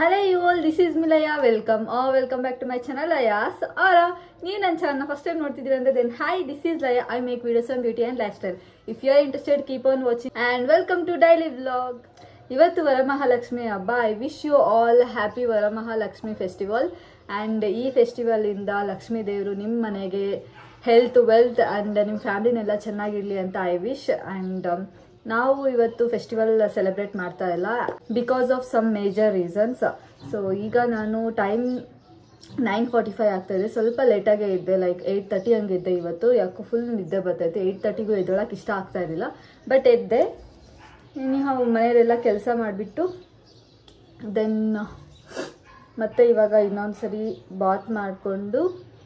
Hello you all this is ಮಿಲಯ welcome ಆ welcome back to my channel ಲಯಾಸ್ ಆರ ನೀವು ನನ್ನ ಚಾನಲ್ನ ಫಸ್ಟ್ ಟೈಮ್ ನೋಡ್ತಿದ್ದೀರಿ ಅಂದ್ರೆ then hi this is Laya I make videos on beauty and lifestyle if you are interested keep on watching and welcome to daily vlog ಇವತ್ತು ವರಮಹಾಲಕ್ಷ್ಮಿ ಹಬ್ಬ I wish you all happy Varamahalakshmi festival and ಈ ಫೆಸ್ಟಿವಲಿಂದ ಲಕ್ಷ್ಮೀ ದೇವರು ನಿಮ್ಮ ಮನೆಗೆ health wealth and ನಿಮ್ಮ ಫ್ಯಾಮಿಲಿನೆಲ್ಲ ಚೆನ್ನಾಗಿರಲಿ ಅಂತ I wish and ನಾವು ಇವತ್ತು ಫೆಸ್ಟಿವಲ್ ಸೆಲೆಬ್ರೇಟ್ ಮಾಡ್ತಾ ಇಲ್ಲ because of some major reasons so ಈಗ ನಾನು ಟೈಮ್ ನೈನ್ ಫಾರ್ಟಿ ಫೈವ್ ಆಗ್ತಾಯಿದೆ ಸ್ವಲ್ಪ ಲೇಟಾಗೇ ಇದ್ದೆ ಲೈಕ್ ಏಯ್ಟ್ ತರ್ಟಿ ಹಂಗೆ ಇದ್ದೆ ಇವತ್ತು ಯಾಕೋ ಫುಲ್ ನಿದ್ದೆ ಬರ್ತೈತೆ ಏಯ್ಟ್ ತರ್ಟಿಗೂ ಎದ್ದೊಳಕ್ಕೆ ಇಷ್ಟ ಆಗ್ತಾ ಇರಲಿಲ್ಲ ಬಟ್ ಎದ್ದೆ ಇನ್ನು ಮನೆಯಲ್ಲೆಲ್ಲ ಕೆಲಸ ಮಾಡಿಬಿಟ್ಟು ದೆನ್ ಮತ್ತೆ ಇವಾಗ ಇನ್ನೊಂದು ಸರಿ ಬಾತ್ ಮಾಡಿಕೊಂಡು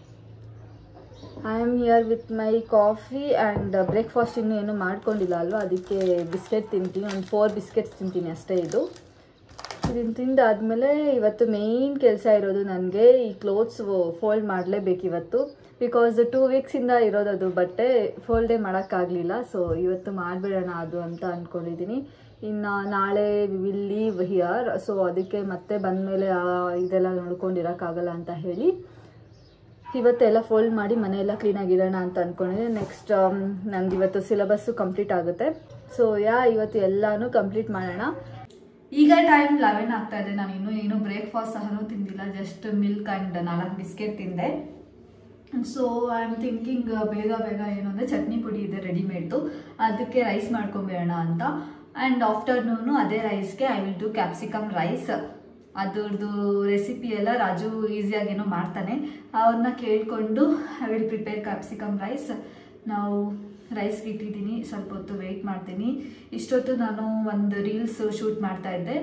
I am here with my coffee and breakfast ಇನ್ನೂ ಏನು ಮಾಡ್ಕೊಂಡಿಲ್ಲ ಅಲ್ವಾ ಅದಕ್ಕೆ ಬಿಸ್ಕೆಟ್ ತಿಂತೀನಿ ಒಂದು ಫೋರ್ ಬಿಸ್ಕೆಟ್ಸ್ ತಿಂತೀನಿ ಅಷ್ಟೇ ಇದು ಇದನ್ನು ತಿಂದಾದ್ಮೇಲೆ ಇವತ್ತು ಮೇಯ್ನ್ ಕೆಲಸ ಇರೋದು ನನಗೆ ಈ ಕ್ಲೋತ್ಸ್ ಫೋಲ್ಡ್ ಮಾಡಲೇಬೇಕು ಇವತ್ತು ಬಿಕಾಸ್ ಟೂ ವೀಕ್ಸಿಂದ ಇರೋದದು ಬಟ್ಟೆ ಫೋಲ್ಡೇ ಮಾಡೋಕ್ಕಾಗಲಿಲ್ಲ ಸೊ ಇವತ್ತು ಮಾಡಿಬಿಡೋಣ ಅದು ಅಂತ ಅಂದ್ಕೊಂಡಿದ್ದೀನಿ ಇನ್ನು ನಾಳೆ ವಿಲ್ ಲೀವ್ ಹಿಯರ್ ಸೊ ಅದಕ್ಕೆ ಮತ್ತೆ ಬಂದಮೇಲೆ ಇದೆಲ್ಲ ನೋಡ್ಕೊಂಡಿರೋಕ್ಕಾಗಲ್ಲ ಅಂತ ಹೇಳಿ ಇವತ್ತೆಲ್ಲ ಫೋಲ್ಡ್ ಮಾಡಿ ಮನೆಯೆಲ್ಲ ಕ್ಲೀನಾಗಿ ಇಡೋಣ ಅಂತ ಅಂದ್ಕೊಂಡಿದ್ದೀನಿ ನೆಕ್ಸ್ಟ್ ನಂದು ಇವತ್ತು ಸಿಲೆಬಸ್ಸು ಕಂಪ್ಲೀಟ್ ಆಗುತ್ತೆ ಸೊ ಯಾ ಇವತ್ತು ಎಲ್ಲನೂ ಕಂಪ್ಲೀಟ್ ಮಾಡೋಣ ಈಗ ಟೈಮ್ ಲೆವೆನ್ ಆಗ್ತಾ ಇದೆ ನಾನು ಇನ್ನೂ ಏನು ಬ್ರೇಕ್ಫಾಸ್ಟ್ ಸಹನೂ ತಿಂದಿಲ್ಲ ಜಸ್ಟ್ ಮಿಲ್ಕ್ ಆ್ಯಂಡ್ ನಾಲ್ಕು ಬಿಸ್ಕೆಟ್ ತಿಂದೆ ಸೊ ಐ ಆಮ್ ಥಿಂಕಿಂಗ್ ಬೇಗ ಬೇಗ ಏನು ಅಂದರೆ ಚಟ್ನಿ ಪುಡಿ ಇದೆ ರೆಡಿಮೇಡ್ದು ಅದಕ್ಕೆ ರೈಸ್ ಮಾಡ್ಕೊಂಬೇಡ ಅಂತ ಆ್ಯಂಡ್ ಆಫ್ಟರ್ನೂನು ಅದೇ ರೈಸ್ಗೆ I will do capsicum rice ಅದ್ರದ್ದು ರೆಸಿಪಿ ಎಲ್ಲ ರಾಜು ಈಸಿಯಾಗೇನೋ ಮಾಡ್ತಾನೆ ಅವ್ರನ್ನ ಕೇಳಿಕೊಂಡು I will prepare capsicum rice ನಾವು ರೈಸ್ಗೆ ಇಟ್ಟಿದ್ದೀನಿ ಸ್ವಲ್ಪ ಹೊತ್ತು ವೆಯ್ಟ್ ಮಾಡ್ತೀನಿ ಇಷ್ಟೊತ್ತು ನಾನು ಒಂದು ರೀಲ್ಸ್ ಶೂಟ್ ಮಾಡ್ತಾ ಇದ್ದೆ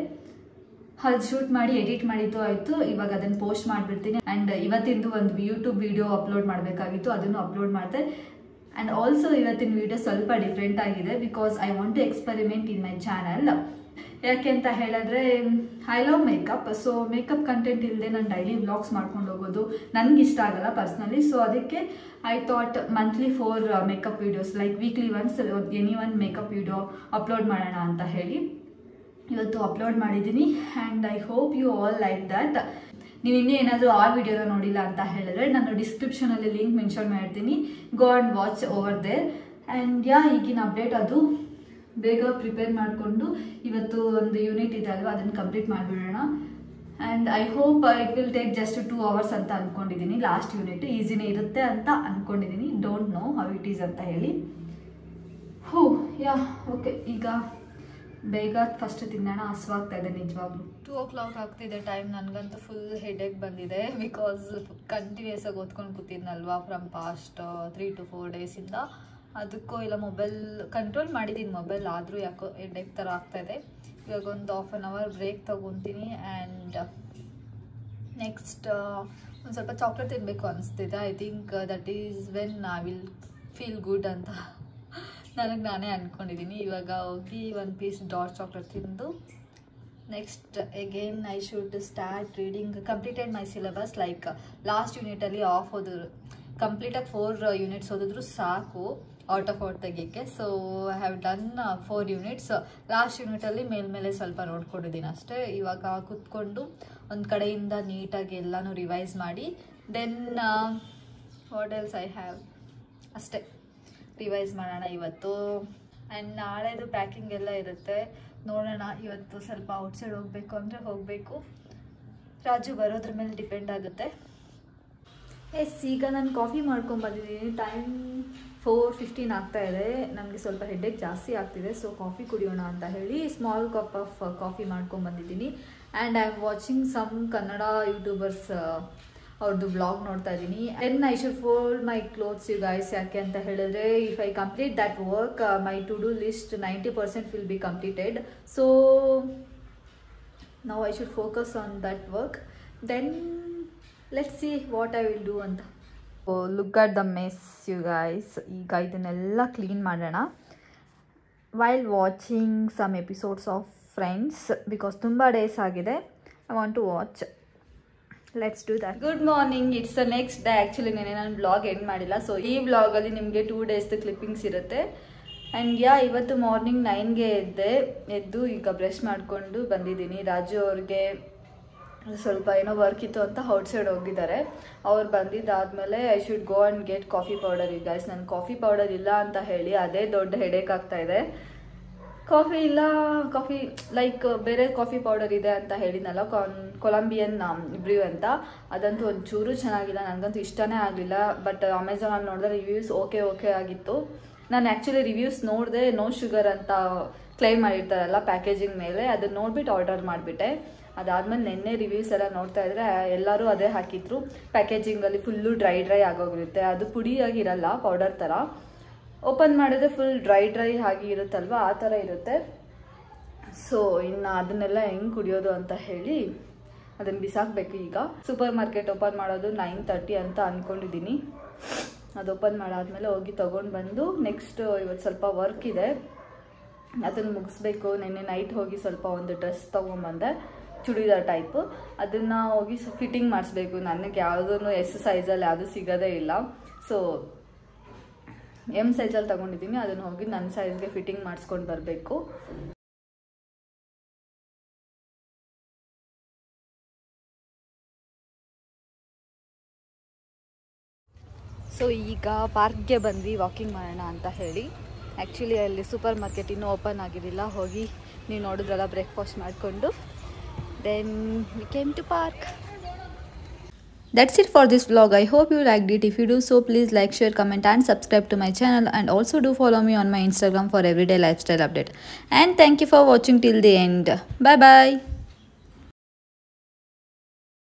ಅದು ಶೂಟ್ ಮಾಡಿ ಎಡಿಟ್ ಮಾಡಿದ್ದು ಆಯಿತು ಇವಾಗ ಅದನ್ನು ಪೋಸ್ಟ್ ಮಾಡಿಬಿಡ್ತೀನಿ ಆ್ಯಂಡ್ ಇವತ್ತಿಂದು ಒಂದು ಯೂಟ್ಯೂಬ್ ವಿಡಿಯೋ ಅಪ್ಲೋಡ್ ಮಾಡಬೇಕಾಗಿತ್ತು ಅದನ್ನು ಅಪ್ಲೋಡ್ ಮಾಡಿದೆ ಆ್ಯಂಡ್ ಆಲ್ಸೋ ಇವತ್ತಿನ ವಿಡಿಯೋ ಸ್ವಲ್ಪ ಡಿಫ್ರೆಂಟ್ ಆಗಿದೆ because I want to experiment in my channel ಯಾಕೆ ಅಂತ ಹೇಳಿದ್ರೆ I love makeup so makeup content ಇಲ್ಲದೆ ನಾನು ಡೈಲಿ ವ್ಲಾಗ್ಸ್ ಮಾಡ್ಕೊಂಡು ಹೋಗೋದು ನನಗೆ ಇಷ್ಟ ಆಗಲ್ಲ ಪರ್ಸ್ನಲಿ ಸೊ ಅದಕ್ಕೆ I thought monthly four makeup videos like weekly once any one makeup video upload ಮಾಡೋಣ ಅಂತ ಹೇಳಿ ಇವತ್ತು ಅಪ್ಲೋಡ್ ಮಾಡಿದ್ದೀನಿ and I hope you all like that ನೀವು ಇನ್ನೂ ಏನಾದರೂ ಆ ವಿಡಿಯೋನ ನೋಡಿಲ್ಲ ಅಂತ ಹೇಳಿದ್ರೆ ನಾನು ಡಿಸ್ಕ್ರಿಪ್ಷನಲ್ಲಿ ಲಿಂಕ್ ಮೆನ್ಷನ್ ಮಾಡ್ತೀನಿ go and watch over there and ya ಈಗಿನ ಅಪ್ಡೇಟ್ ಅದು ಬೇಗ ಪ್ರಿಪೇರ್ ಮಾಡಿಕೊಂಡು ಇವತ್ತು ಒಂದು ಯೂನಿಟ್ ಇದೆ ಅಲ್ವಾ ಅದನ್ನು ಕಂಪ್ಲೀಟ್ ಮಾಡಿಬಿಡೋಣ and I hope it will take just two hours ಅಂತ ಅಂದ್ಕೊಂಡಿದ್ದೀನಿ ಲಾಸ್ಟ್ ಯೂನಿಟ್ ಈಸಿನೇ ಇರುತ್ತೆ ಅಂತ ಅಂದ್ಕೊಂಡಿದ್ದೀನಿ don't know how it is ಅಂತ ಹೇಳಿ ಹೋ ಯಾ ಓಕೆ ಈಗ ಬೇಗ ಫಸ್ಟ್ ತಿನ್ನೋಣ ಹಸುವಾಗ್ತಾ ಇದೆ ನಿಜವಾಗ್ಲೂ ಟೂ ಓ ಕ್ಲಾಕ್ ಆಗ್ತಿದೆ ಟೈಮ್ ನನಗಂತೂ ಫುಲ್ ಹೆಡೇಕ್ ಬಂದಿದೆ ಬಿಕಾಸ್ ಕಂಟಿನ್ಯೂಸ್ ಆಗಿ ಓದ್ಕೊಂಡು ಕೂತಿದ್ನಲ್ವಾ from past three to four ಡೇಸಿಂದ ಅದಕ್ಕೂ ಇಲ್ಲ ಮೊಬೈಲ್ ಕಂಟ್ರೋಲ್ ಮಾಡಿದ್ದೀನಿ ಮೊಬೈಲ್ ಆದರೂ ಯಾಕೋ ಹೆಡೇಕ್ ಥರ ಆಗ್ತಾಯಿದೆ ಇವಾಗ ಒಂದು ಹಾಫ್ ಆನ್ ಅವರ್ ಬ್ರೇಕ್ ತೊಗೊತೀನಿ ಆ್ಯಂಡ್ ನೆಕ್ಸ್ಟ್ ಒಂದು ಸ್ವಲ್ಪ ಚಾಕ್ಲೇಟ್ ತಿನ್ನಬೇಕು ಅನಿಸ್ತಿದೆ I think that is when I will feel good ಅಂತ ನನಗೆ ನಾನೇ ಅಂದ್ಕೊಂಡಿದ್ದೀನಿ ಇವಾಗ ಹೋಗಿ ಒಂದು ಪೀಸ್ ಡಾರ್ಕ್ ಚಾಕ್ಲೇಟ್ ತಿಂದು next again I should start reading completed my syllabus like last ಯೂನಿಟಲ್ಲಿ ಆಫ್ ಓದಿದ್ರು ಕಂಪ್ಲೀಟಾಗಿ ಫೋರ್ ಯೂನಿಟ್ಸ್ ಓದಿದ್ರು ಸಾಕು ಔಟ್ ಆಫ್ ಔಟ್ ತೆಗಿಯೋಕ್ಕೆ so I have done four units last ಯೂನಿಟಲ್ಲಿ ಮೇಲ್ಮೇಲೆ ಸ್ವಲ್ಪ ನೋಡ್ಕೊಂಡಿದ್ದೀನಿ ಅಷ್ಟೇ ಇವಾಗ ಕೂತ್ಕೊಂಡು ಒಂದು ಕಡೆಯಿಂದ ನೀಟಾಗಿ ಎಲ್ಲನೂ ರಿವೈಸ್ ಮಾಡಿ then what else I have ಅಷ್ಟೇ ರಿವೈಸ್ ಮಾಡೋಣ ಇವತ್ತು ಆ್ಯಂಡ್ ನಾಳೆದು ಪ್ಯಾಕಿಂಗ್ ಎಲ್ಲ ಇರುತ್ತೆ ನೋಡೋಣ ಇವತ್ತು ಸ್ವಲ್ಪ ಔಟ್ಸೈಡ್ ಹೋಗಬೇಕು ಅಂದರೆ ಹೋಗಬೇಕು ರಾಜು ಬರೋದ್ರ ಮೇಲೆ ಡಿಪೆಂಡ್ ಆಗುತ್ತೆ ಎಸ್ ಈಗ ನಾನು ಕಾಫಿ ಮಾಡ್ಕೊಂಬಂದಿದ್ದೀನಿ ಟೈಮ್ ಫೋರ್ ಫಿಫ್ಟೀನ್ ಆಗ್ತಾ ಇದೆ ನನಗೆ ಸ್ವಲ್ಪ ಹೆಡ್ಡೇಕ್ ಜಾಸ್ತಿ ಆಗ್ತಿದೆ ಸೊ ಕಾಫಿ ಕುಡಿಯೋಣ ಅಂತ ಹೇಳಿ ಸ್ಮಾಲ್ ಕಪ್ ಆಫ್ ಕಾಫಿ ಮಾಡ್ಕೊಂಬಂದಿದ್ದೀನಿ and I am watching some Kannada YouTubers ಅವ್ರದ್ದು ಬ್ಲಾಗ್ ನೋಡ್ತಾ ಇದ್ದೀನಿ then I should fold my clothes you guys ಯಾಕೆ ಅಂತ ಹೇಳಿದ್ರೆ if I complete that work my to do list ninety percent will be completed so ನಾವು I should focus on that work then let see what I will do ಅಂತ look at the mess you guys ಈಗ ಇದನ್ನೆಲ್ಲ clean ಮಾಡೋಣ while watching some episodes of Friends because ತುಂಬ days ಆಗಿದೆ I want to watch let's do that good morning it's the next day actually ನೆನೆ ನಾನು blog end ಮಾಡಿಲ್ಲ so ಈ ಬ್ಲಾಗಲ್ಲಿ ನಿಮಗೆ ಟೂ ಡೇಸ್ದು ಕ್ಲಿಪ್ಪಿಂಗ್ಸ್ ಇರುತ್ತೆ ಆ್ಯಂಡ್ ಯಾ ಇವತ್ತು ಮಾರ್ನಿಂಗ್ ನೈನ್ಗೆ ಎದ್ದೆ ಎದ್ದು ಈಗ ಬ್ರಷ್ ಮಾಡಿಕೊಂಡು ಬಂದಿದ್ದೀನಿ ರಾಜು ಅವ್ರಿಗೆ ಸ್ವಲ್ಪ ಏನೋ ವರ್ಕ್ ಇತ್ತು ಅಂತ ಔಟ್ ಸೈಡ್ ಹೋಗಿದ್ದಾರೆ ಅವ್ರು ಬಂದಿದ್ದಾದಮೇಲೆ I should go and get coffee powder ಈ ಗೈಸ್ ನನ್ನ ಕಾಫಿ ಪೌಡರ್ ಇಲ್ಲ ಅಂತ ಹೇಳಿ ಅದೇ ದೊಡ್ಡ ಹೆಡೇಕ್ ಆಗ್ತಾ ಇದೆ ಕಾಫಿ ಇಲ್ಲ ಕಾಫಿ ಲೈಕ್ ಬೇರೆ ಕಾಫಿ ಪೌಡರ್ ಇದೆ ಅಂತ ಹೇಳಿದ್ನಲ್ಲ ಕಾನ್ ಕೊಲಂಬಿಯನ್ ಬ್ರ್ಯೂ ಅಂತ ಅದಂತೂ ಒಂಚೂರು ಚೆನ್ನಾಗಿಲ್ಲ ನನಗಂತೂ ಇಷ್ಟನೇ ಆಗಲಿಲ್ಲ ಬಟ್ ಅಮೆಝಾನಲ್ಲಿ ನೋಡಿದ್ರೆ ರಿವ್ಯೂಸ್ ಓಕೆ ಓಕೆ ಆಗಿತ್ತು ನಾನು ಆ್ಯಕ್ಚುಲಿ ರಿವ್ಯೂಸ್ ನೋಡಿದೆ ನೋ ಶುಗರ್ ಅಂತ ಕ್ಲೈಮ್ ಮಾಡಿರ್ತಾರಲ್ಲ ಪ್ಯಾಕೇಜಿಂಗ್ ಮೇಲೆ ಅದನ್ನ ನೋಡ್ಬಿಟ್ಟು ಆರ್ಡರ್ ಮಾಡಿಬಿಟ್ಟೆ ಅದಾದ್ಮೇಲೆ ನಿನ್ನೆ ರಿವ್ಯೂಸ್ ಎಲ್ಲ ನೋಡ್ತಾ ಇದ್ರೆ ಎಲ್ಲರೂ ಅದೇ ಹಾಕಿದ್ರು ಪ್ಯಾಕೇಜಿಂಗಲ್ಲಿ ಫುಲ್ಲು ಡ್ರೈ ಡ್ರೈ ಆಗೋಗಿರುತ್ತೆ ಅದು ಪುಡಿಯಾಗಿರಲ್ಲ ಪೌಡರ್ ಥರ ಓಪನ್ ಮಾಡಿದ್ರೆ ಫುಲ್ ಡ್ರೈ ಡ್ರೈ ಆಗಿ ಇರುತ್ತಲ್ವ ಆ ಥರ ಇರುತ್ತೆ ಸೊ ಇನ್ನು ಅದನ್ನೆಲ್ಲ ಹೆಂಗೆ ಕುಡಿಯೋದು ಅಂತ ಹೇಳಿ ಅದನ್ನು ಬಿಸಾಕಬೇಕು ಈಗ ಸೂಪರ್ ಮಾರ್ಕೆಟ್ ಓಪನ್ ಮಾಡೋದು ನೈನ್ ತರ್ಟಿ ಅಂತ ಅಂದ್ಕೊಂಡಿದ್ದೀನಿ ಅದು ಓಪನ್ ಮಾಡಾದ್ಮೇಲೆ ಹೋಗಿ ತೊಗೊಂಡು ಬಂದು ನೆಕ್ಸ್ಟ್ ಇವತ್ತು ಸ್ವಲ್ಪ ವರ್ಕ್ ಇದೆ ಅದನ್ನು ಮುಗಿಸ್ಬೇಕು ನಿನ್ನೆ ನೈಟ್ ಹೋಗಿ ಸ್ವಲ್ಪ ಒಂದು ಡ್ರೆಸ್ ತೊಗೊಂಬಂದೆ ಚೂಡಿದಾರ್ ಟೈಪು ಅದನ್ನು ಹೋಗಿ ಫಿಟ್ಟಿಂಗ್ ಮಾಡಿಸ್ಬೇಕು ನನಗೆ ಯಾವುದೂ ಎಸ್ ಸೈಜಲ್ಲಿ ಯಾವುದು ಸಿಗೋದೇ ಇಲ್ಲ ಸೊ ಎಮ್ ಸೈಜಲ್ಲಿ ತೊಗೊಂಡಿದ್ದೀನಿ ಅದನ್ನು ಹೋಗಿ ನನ್ನ ಸೈಜ್ಗೆ ಫಿಟ್ಟಿಂಗ್ ಮಾಡಿಸ್ಕೊಂಡು ಬರಬೇಕು ಸೊ ಈಗ ಪಾರ್ಕ್ಗೆ ಬಂದ್ವಿ ವಾಕಿಂಗ್ ಮಾಡೋಣ ಅಂತ ಹೇಳಿ ಆ್ಯಕ್ಚುಲಿ ಅಲ್ಲಿ ಸೂಪರ್ ಮಾರ್ಕೆಟ್ ಇನ್ನೂ ಓಪನ್ ಆಗಿರಲಿಲ್ಲ ಹೋಗಿ ನೀವು ನೋಡಿದ್ರಲ್ಲ ಬ್ರೇಕ್ಫಾಸ್ಟ್ ಮಾಡಿಕೊಂಡು then we came to park That's it for this vlog. I hope you liked it. If you do so, please like, share, comment and subscribe to my channel and also do follow me on my Instagram for everyday lifestyle update. And thank you for watching till the end. Bye bye.